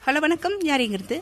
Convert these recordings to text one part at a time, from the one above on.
Hello வணக்கம் யார் இங்கிருந்து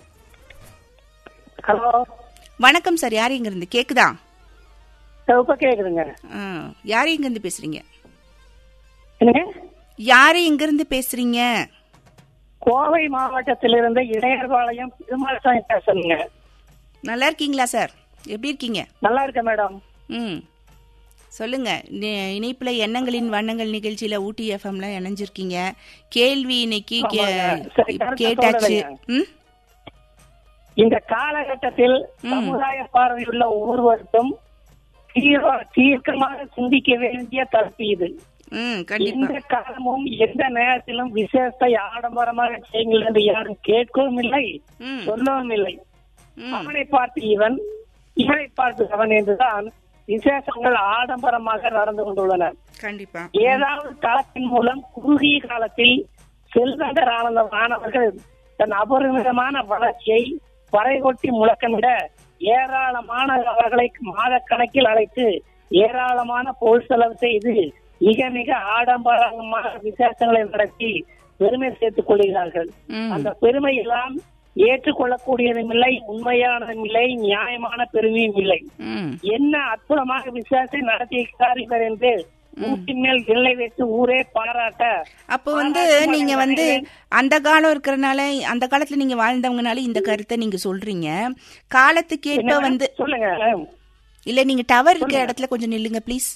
ஹலோ வணக்கம் சார் யார் இங்கிருந்து கேக்குதா இப்ப கேக்குதுங்க ஆ, யார் இங்கிருந்து பேசுறீங்க என்னங்க யாரு இங்கிருந்து பேசுறீங்க கோவை மாவட்டத்திலிருந்து இடையர்பாளையம் பெருமாள்சாமி பேசுறீங்க நல்லா இருக்கீங்களா சார் எப்படி இருக்கீங்க நல்லா இருக்கேன் மேடம் ம் சொல்லுங்க நி- இணைப்புல எண்ணங்களின் வண்ணங்கள் நிகழ்ச்சியில ஊட்டி எஃப்எம்ல இணைஞ்சிருக்கீங்க கேள்வி இன்னைக்கு கே- ஆமாங்க. சரி, கருத்தை கேட்டாச்சு சொல்லுங்க. ம் இந்த காலகட்டத்தில் சமுதாய பார்வையுள்ள ஒவ்வொருவருக்கும் தீவிர- தீர்க்கமாக சிந்திக்க வேண்டிய தரப்பு இது ம் கண்டிப்பா எந்த காலமும் எந்த நேரத்திலும் விசேஷத்தை ஆடம்பரமாக செய்யுங்கள் என்று யாரும் கேட்கவும் இல்லை ம் சொல்லவும் இல்லை ம் அவனை பார்த்து இவன் இவனை பார்த்து அவன் என்றுதான் விசேஷங்கள் ஆடம்பரமாக நடந்து கொண்டுள்ளன கண்டிப்பா ஏதாவது காலத்தின் மூலம் குறுகிய காலத்தில் செல்வந்தர் ஆனந்த மாணவர்கள் தன் அபரிமிதமான வளர்ச்சியை பறைகொட்டி முழக்கமிட ஏராளமான அவர்களை மாத கணக்கில் அழைத்து ஏராளமான பொருள் செலவு செய்து மிக மிக ஆடம்பரமான விசேஷங்களை நடத்தி பெருமை சேர்த்துக் கொள்கிறார்கள் ம் அந்த பெருமை எல்லாம் ஏற்றுக்கொள்ளக்கூடியதும் இல்லை உண்மையானதும் இல்லை நியாயமான பெருமையும் இல்லை ம் என்ன அற்புதமாக விசுவாசத்தை நடத்தியிருக்கிறார் இவர் என்று ஊட்டின் மேல் வில்லை வைத்து ஊரே பாராட்ட அப்போ வந்து நீங்க வந்து அந்த காலம் இருக்கிறனால அந்த காலத்துல நீங்க வாழ்ந்தவங்கனால இந்த கருத்தை நீங்க சொல்றீங்க காலத்துக்கேற்ப வந்து சொல்லுங்க இல்ல நீங்க டவர் இருக்க இடத்துல கொஞ்சம் நில்லுங்க ப்ளீஸ்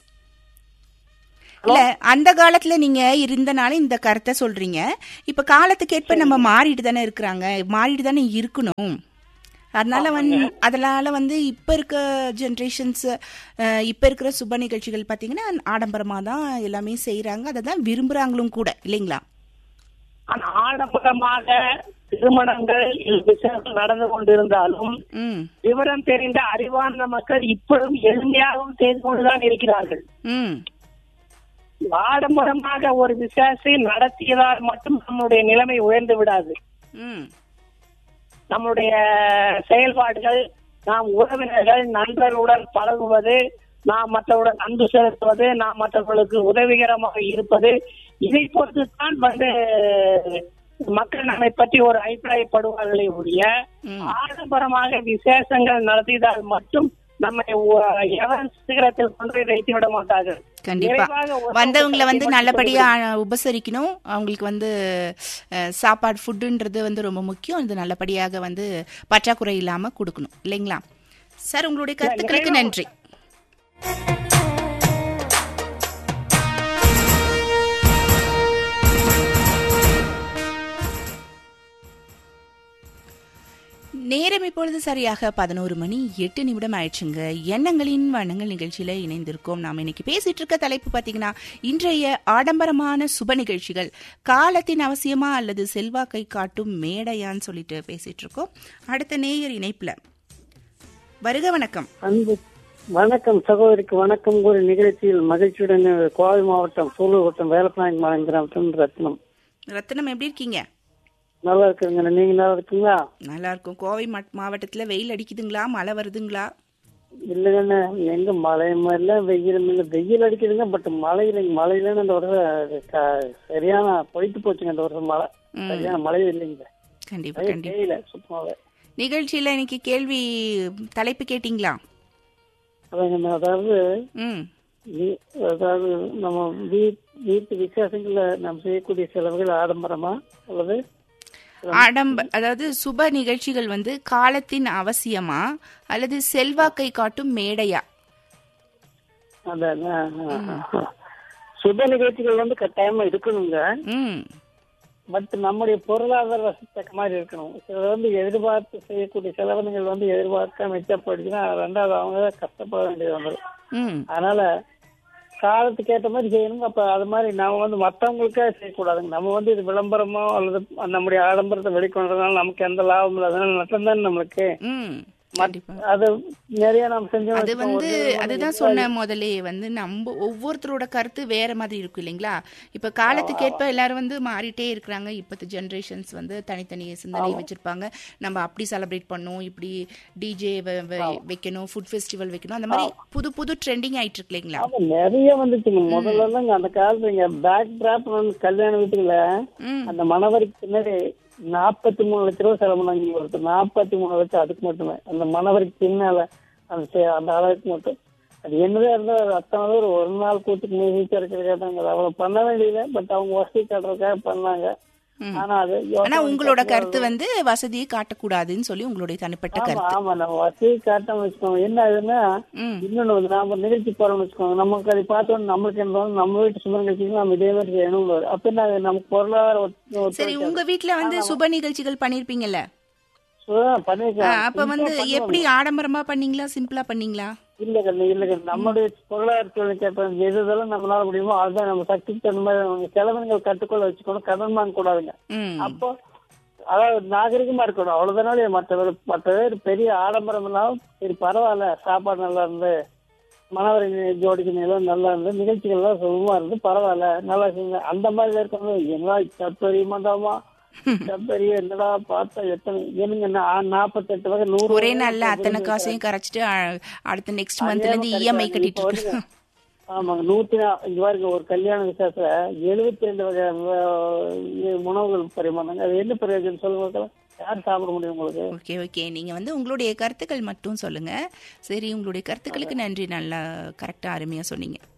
இல்ல அந்த காலத்துல நீங்க இருந்தனால இந்த கருத்தை சொல்றீங்க இப்ப காலத்துக்கேற்ப நம்ம மாறிட்டு தானே இருக்கிறாங்க மாறிட்டு தானே இருக்கணும் அதனால வந்து அதனால வந்து இப்ப இருக்க ஜென்ரேஷன்ஸ் இப்ப இருக்கிற சுப நிகழ்ச்சிகள் பாத்தீங்கன்னா ஆடம்பரமா தான் எல்லாமே செய்யறாங்க அதை தான் விரும்புறாங்களும் கூட இல்லைங்களா ஆனா ஆடம்பரமாக திருமணங்கள் விசேஷம் நடந்து கொண்டிருந்தாலும் ம் விவரம் தெரிந்த அறிவார்ந்த மக்கள் இப்பொழுதும் எளிமையாகவும் செய்து கொண்டுதான் இருக்கிறார்கள் ம் ஆடம்பரமாக ஒரு விசேஷத்தை நடத்தியதால் மட்டும் நம்முடைய நிலைமை உயர்ந்து விடாது ம் நம்முடைய செயல்பாடுகள் நாம் உறவினர்கள் நண்பர்களுடன் பழகுவது நாம் மற்றவருடன் அன்பு செலுத்துவது நாம் மற்றவர்களுக்கு உதவிகரமாக இருப்பது இதை பொறுத்து தான் வந்து மக்கள் நம்மை பற்றி ஒரு அபிப்பிராயப்படுவார்களே ஒழிய ம். ஆடம்பரமாக விசேஷங்கள் நடத்தியதால் மட்டும் நம்மை ஒ- எவன் சிகரத்தில் கொண்டு போய் வைத்து விட மாட்டார்கள் கண்டிப்பா நிறைவாக ஒரு வந்தவங்களை வந்து மட்டும் நல்லபடியா உபசரிக்கணும் அவங்களுக்கு வந்து அஹ், சாப்பாடு ஃபுட்டுன்றது வந்து ரொம்ப முக்கியம் இது நல்லபடியாக வந்து பற்றாக்குறை இல்லாம கொடுக்கணும் இல்லைங்களா சார் உங்களுடைய கருத்துக்களுக்கு நன்றி நேரம் இப்பொழுது சரியாக பதினோரு மணி எட்டு நிமிடம் ஆயிடுச்சுங்க எண்ணங்களின் வண்ணங்கள் நிகழ்ச்சியில இணைந்திருக்கோம் நாம் இன்னைக்கு பேசிட்டு இருக்க தலைப்பு பாத்தீங்கன்னா இன்றைய ஆடம்பரமான சுப நிகழ்ச்சிகள் காலத்தின் அவசியமா அல்லது செல்வாக்கை காட்டும் மேடையான்னு சொல்லிட்டு பேசிட்டு இருக்கோம் அடுத்த நேயர் இணைப்புல வருக வணக்கம் அன்பு வணக்கம் சகோதரிக்கு வணக்கம் ஒரு நிகழ்ச்சியில் மகிழ்ச்சியுடன் கோவை மாவட்டம் சூலூர் வட்டம் வேலப்பநாயக் மலை கிராமத்தின் ரத்னம் ரத்னம் எப்படி இருக்கீங்க நல்லா இருக்குங்க நீங்க நல்லா இருக்கீங்களா நல்லா இருக்கும் கோவை மட்- மாவட்டத்துல வெயில் அடிக்குதுங்களா மழை வருதுங்களா இல்லைங்கண்ணே எங்க மழை மாதிரிலாம் வெயில் இல்லை வெயில் அடிக்குதுங்க பட் மழை இல்லைங்க மழை இல்லைன்னு இந்த வருஷம் க- சரியான பொய்த்து போச்சுங்க இந்த வருஷம் மழை ம். சரியான மழையே இல்லைங்க கண்டிப்பா மழையே கண்டிப்பா பெய்யல சுத்தமாவே நிகழ்ச்சியில இன்னைக்கு கேள்வி தலைப்பு கேட்டீங்களா அதாங்க அதாவது ம் வீ- அதாவது நம்ம வீட் வீட்டு விசேஷங்கள்ல நம்ம செய்யக்கூடிய செலவுகள் ஆடம்பரமா அல்லது ஆடம்ப அதாவது சுப நிகழ்ச்சிகள் வந்து காலத்தின் அவசியமா அல்லது செல்வாக்கை காட்டும் மேடையா அதான் சுப நிகழ்ச்சிகள் வந்து கட்டாயமா இருக்கணுங்க ம் பட் நம்முடைய பொருளாதார வசதிக்கு மாதிரி இருக்கணும் சில வந்து எதிர்பார்த்து செய்யக்கூடிய செலவினங்கள் வந்து எதிர்பார்க்க மிச்சப்படுச்சுன்னா ரெண்டாவது அவங்க தான் கஷ்டப்பட வேண்டியது வந்துடும் ம் அதனால காலத்துக்கு ஏற்ற மாதிரி செய்யணுங்க அப்ப அது மாதிரி நம்ம வந்து மற்றவங்களுக்காக செய்யக்கூடாதுங்க நம்ம வந்து இது விளம்பரமோ அல்லது நம்முடைய ஆடம்பரத்தை வெளிக்கொண்டதுனால நமக்கு எந்த லாபம் இல்லை அதனால நட்டம் தானே நம்மளுக்கு ம் கண்டிப்பா அது நிறைய நம்ம செஞ்சோம் அது வச்சுக்கோங்க, வந்து ஒரு விதமான அதுதான் சொன்ன முதலே வந்து நம்ம ஒவ்வொருத்தரோட கருத்து வேற மாதிரி இருக்கும் இல்லைங்களா இப்ப காலத்துக்கேற்ப எல்லாரும் வந்து மாறிட்டே இருக்கிறாங்க இப்பத்து ஜெனரேஷன்ஸ் வந்து தனித்தனி சிந்தனை வச்சிருப்பாங்க நம்ம அப்படி செலிப்ரேட் பண்ணணும் இப்படி டிஜே வைக்கணும் ஃபுட் ஃபெஸ்டிவல் வைக்கணும் அந்த மாதிரி புது புது ட்ரெண்டிங் ஆயிட்டு இருக்கு இல்லைங்களா ஆமா நிறைய வந்துச்சுங்க முதல்ல எல்லாம் அந்த காலத்துல இங்க பேக் டிராப் வந்து கல்யாண வீட்டுல ம் அந்த மணவரைக்கு பின்னாடி நாற்பத்தி மூணு லட்ச ரூபா செலவு பண்ணாங்க ஒருத்தர் நாற்பத்தி மூணு லட்சம் அதுக்கு மட்டுமே அந்த மணவரைக்கு பின்னால அந்த சே- அந்த அளவுக்கு மட்டும் அது என்னதான் இருந்தா ஒரு அத்தனை பேர் ஒரு நாள் கூத்துக்கு மியூசிக் இருக்கிறதுக்காக தாங்க அவ்வளவு பண்ண வேண்டியது பட் அவங்க வசதி காட்டுறதுக்காக பண்ணாங்க ம். ஆனா அது ஆனா யோசனை உங்களோட பண்ணி கருத்து வந்து வசதியை காட்டக்கூடாதுன்னு சொல்லி உங்களுடைய தனிப்பட்ட ஆமா கருத்து ஆமா நம்ம வசதி காட்டாம வச்சுக்கோங்க என்ன ஆகுதுன்னா ம் இன்னொன்னு வந்து நாம நிகழ்ச்சி போறோம்னு வச்சுக்கோங்க நமக்கு அதை பார்த்தோம் நம்மளுக்கு என்ன தோணும், நம்ம வீட்டு சும நிகழ்ச்சிக்கு நம்ம இதே மாதிரி செய்யணும் வரும் அப்ப என்ன ஆகுது? நமக்கு பொருளாதார ஒத்து- ஒத்து- சரி உங்க வீட்ல வந்து சுப நிகழ்ச்சிகள் பண்ணிருப்பீங்கல்ல சுதா- பண்ணிருக்கலாம். அப்ப வந்து எப்படி ஆடம்பரமா பண்ணீங்களா சிம்பிளா பண்ணீங்களா இல்ல கண்ணு இல்ல கண்ணு நம்மளுடைய பொருளாதார சூழ்நிலை கேட்டோம் எது இதெல்லாம் நம்மளால முடியுமோ அதுதான் நம்ம சக்திக்கு தகுந்த மாதிரி அவங்க செலவினங்கள் கட்டுக்குள்ள வச்சுக்கணும் கடன் வாங்க கூடாதுங்க ம் அப்போ அதாவது நாகரிகமா இருக்கணும் அவ்வளவுதானாலே மற்ற மற்ற பேர் பெரிய ஆடம்பரம் இல்லாம சரி பரவாயில்ல சாப்பாடு நல்லா இருந்து மனவரை ஜோடிக்கு நிலம் நல்லா இருந்து நிகழ்ச்சிகள் எல்லாம் சுகமா இருந்து பரவாயில்ல நல்லா செஞ்சு அந்த மாதிரி இருக்கணும் என்ன சப்பெரிய மண்டபமா சப்பெரிய என்னடா பார்த்தா எத்தனை எனக்கு நாற்பத்தெட்டு வகை நூறு ஒரே வகை நாள்ல அத்தனை காசையும் கரைச்சிட்டு அ- அடுத்த நெக்ஸ்ட் மந்த்ல இருந்து இஎம்ஐ கட்டிட்டு இப்ப இருக்கு வந்து- ஆமாங்க நூத்தி நா- இங்க பாருங்க ஒரு கல்யாண விசேஷத்துல எழுபத்தி ரெண்டு வகை அஹ், உணவுகள் பரிமாறாங்க அது என்ன பிரயோஜனம் சொல்லுங்க பார்க்கலாம். யார் சாப்பிட முடியும் உங்களுக்கு ஓகே ஓகே நீங்க வந்து உங்களுடைய கருத்துக்கள் மட்டும் சொல்லுங்க சரி உங்களுடைய கருத்துக்களுக்கு நன்றி நல்லா கரெக்டா அருமையா சொன்னீங்க